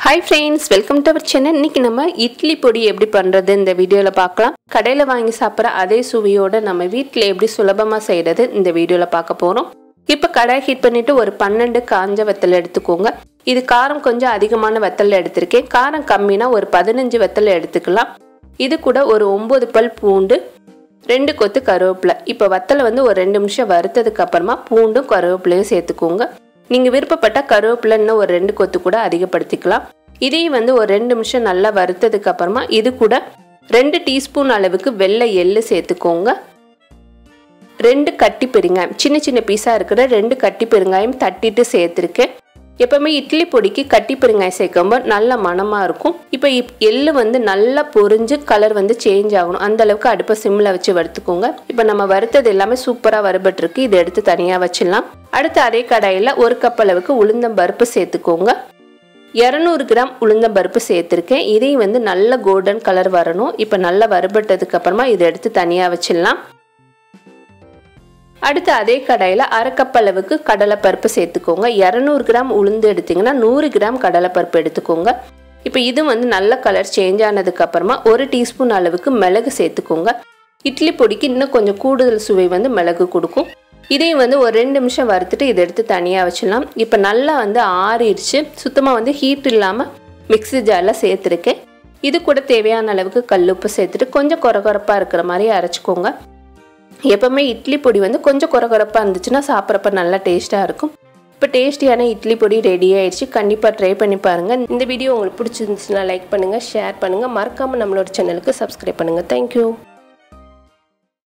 hi friends welcome to our channel இன்னைக்கு நம்ம இட்லி பொடி எப்படி பண்ணுறது இந்த வீடியோவில் பார்க்கலாம் கடையில் வாங்கி சாப்பிட்ற அதே சுவையோட நம்ம வீட்டில் எப்படி சுலபமாக செய்கிறது இந்த வீடியோவில் பார்க்க போகிறோம் இப்போ கடாய் ஹீட் பண்ணிவிட்டு ஒரு பன்னெண்டு காஞ்ச வத்தல் எடுத்துக்கோங்க இது காரம் கொஞ்சம் அதிகமான வத்தல் எடுத்திருக்கேன் காரம் கம்மினா ஒரு பதினஞ்சு வத்தல் எடுத்துக்கலாம் இது கூட ஒரு ஒம்பது பல் பூண்டு ரெண்டு கொத்து கருவேப்பிலை இப்போ வத்தலை வந்து ஒரு ரெண்டு நிமிஷம் வறுத்ததுக்கு அப்புறமா பூண்டும் கருவேப்பிலையும் சேர்த்துக்கோங்க நீங்கள் விருப்பப்பட்ட கருவேப்பிலை இன்னும் ஒரு ரெண்டு கொத்து கூட அதிகப்படுத்திக்கலாம் இதையும் வந்து ஒரு ரெண்டு நிமிஷம் நல்லா வறுத்ததுக்கு அப்புறமா இது கூட ரெண்டு டீஸ்பூன் அளவுக்கு வெள்ளை எள்ளு சேர்த்துக்கோங்க ரெண்டு கட்டி பெருங்காயம் சின்ன சின்ன பீஸாக இருக்கிற ரெண்டு கட்டி பெருங்காயம் தட்டிட்டு சேர்த்துருக்கேன் எப்பவுமே இட்லி பொடிக்கு கட்டி பெருங்காயம் சேர்க்கும்போது நல்ல மணமாக இருக்கும் இப்போ எள்ளு வந்து நல்லா பொரிஞ்சு கலர் வந்து சேஞ்ச் ஆகணும் அந்த அளவுக்கு அடுப்பை சிம்மில் வச்சு வறுத்துக்கோங்க இப்போ நம்ம வறுத்தது எல்லாமே சூப்பராக வறுபட்டுருக்கு இதை எடுத்து தனியாக வச்சிடலாம் அடுத்து அதே கடாயில் ஒரு கப் அளவுக்கு உளுந்தம் பருப்பு சேர்த்துக்கோங்க இரநூறு கிராம் உளுந்தம் பருப்பு சேர்த்துருக்கேன் இதையும் வந்து நல்ல கோல்டன் கலர் வரணும் இப்போ நல்லா வறுபட்டதுக்கு அப்புறமா இதை எடுத்து தனியாக வச்சிடலாம் அடுத்து அதே கடாயில் அரை கப் அளவுக்கு கடலைப்பருப்பு சேர்த்துக்கோங்க இரநூறு கிராம் உளுந்து எடுத்திங்கன்னா நூறு கிராம் கடலைப்பருப்பு எடுத்துக்கோங்க இப்போ இது வந்து நல்ல கலர் சேஞ்ச் ஆனதுக்கு அப்புறமா ஒரு டீஸ்பூன் அளவுக்கு மிளகு சேர்த்துக்கோங்க இட்லி பொடிக்கு இன்னும் கொஞ்சம் கூடுதல் சுவை வந்து மிளகு கொடுக்கும் இதையும் வந்து ஒரு ரெண்டு நிமிஷம் வறுத்துட்டு இதை எடுத்து தனியாக வச்சிடலாம் இப்போ நல்லா வந்து ஆறிடுச்சு சுத்தமாக வந்து ஹீட் இல்லாமல் மிக்ஸி ஜாரில் சேர்த்துருக்கேன் இது கூட தேவையான அளவுக்கு கல்லுப்பு சேர்த்துட்டு கொஞ்சம் குறகுறப்பாக இருக்கிற மாதிரி அரைச்சிக்கோங்க எப்போவுமே இட்லி பொடி வந்து கொஞ்சம் குறகுறப்பாக இருந்துச்சுன்னா சாப்பிட்றப்ப நல்லா டேஸ்ட்டாக இருக்கும் இப்போ டேஸ்டியான இட்லி பொடி ரெடி ஆயிடுச்சு கண்டிப்பாக ட்ரை பண்ணி பாருங்கள் இந்த வீடியோ உங்களுக்கு பிடிச்சிருந்துச்சுன்னா லைக் பண்ணுங்கள் ஷேர் பண்ணுங்கள் மறக்காமல் நம்மளோட சேனலுக்கு சப்ஸ்கிரைப் பண்ணுங்கள் தேங்க்யூ